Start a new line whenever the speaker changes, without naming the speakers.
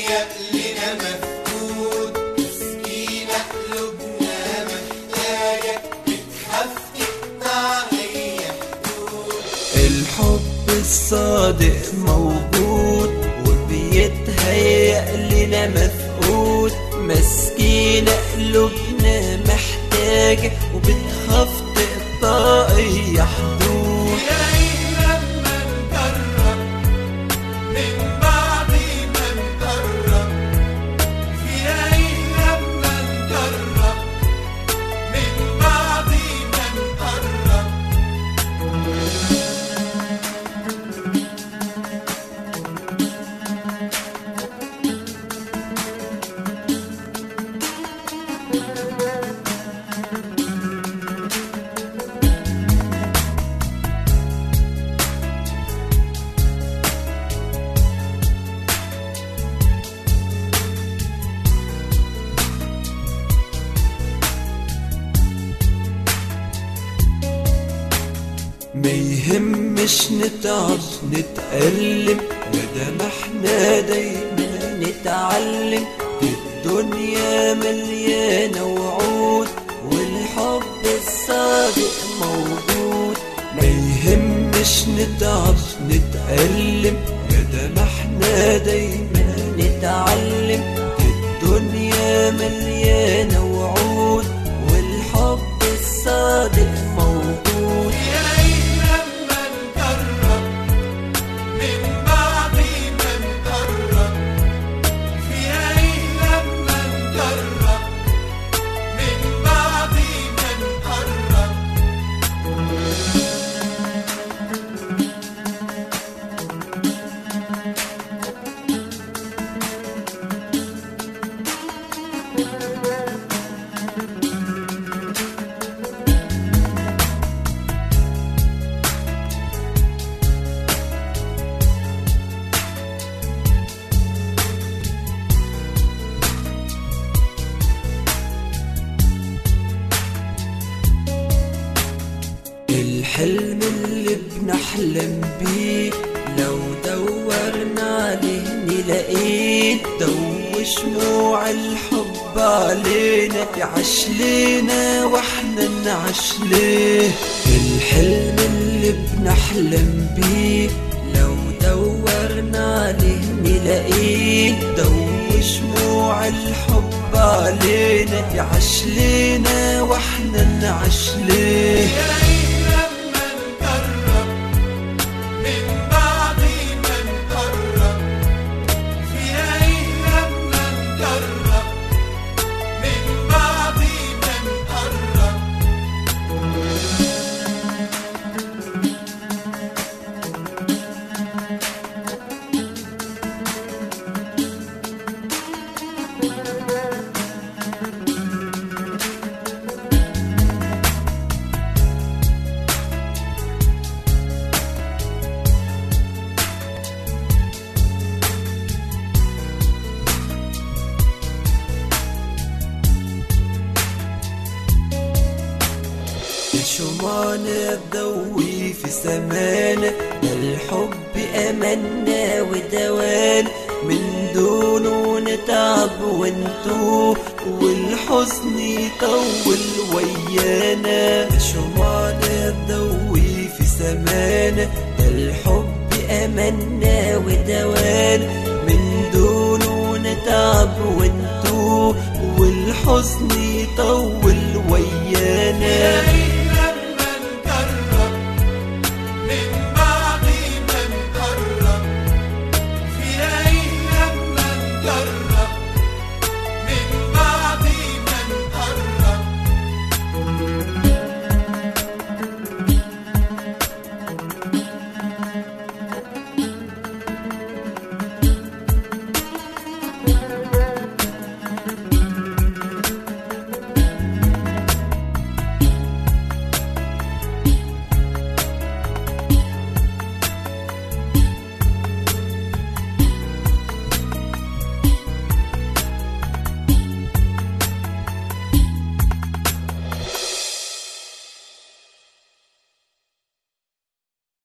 بيتهيأ لنا مفقود مسكينة قلوبنا محتاجة بتحفك هي حدود
الحب الصادق موجود وبيتهيأ لنا مفقود مسكينة قلوبنا محتاجة وبتخاف تقطع أي حدود
إلهي لما نجرب من بعد ما نقرب إلهي لما نجرب من بعد ما نقرب
ما يهمش نتعب نتألم مادام احنا دايما نتعلم دي الدنيا مليانة وعود والحب الصادق موجود ما يهمش نتعب نتألم مادام احنا دايما نتعلم دي الدنيا مليانة وعود والحب الصادق موجود
إلهي لما نجرب من بعد ما نقرب إلهي لما نجرب من بعد ما نقرب
الحلم اللي بنحلم بيه لو دورنا عليه نلاقيه دو شموع الحب علينا يعش لينا واحنا نعش ليه الحلم اللي بنحلم بيه لو دورنا عليه نلاقيه دو شموع الحب علينا يعش لينا واحنا نعش ليه
إلهي لما نجرب من بعد ما نقرب إلهي لما نجرب من بعد ما نقرب
شمعنا تضوي في سمانا ده الحب أمنا ودوان من دونه نتعب ونتوه والحزن يطول ويانا شمعنا تضوي في سمانا ده الحب أمنا ودوان من دونه نتعب ونتوه والحزن يطول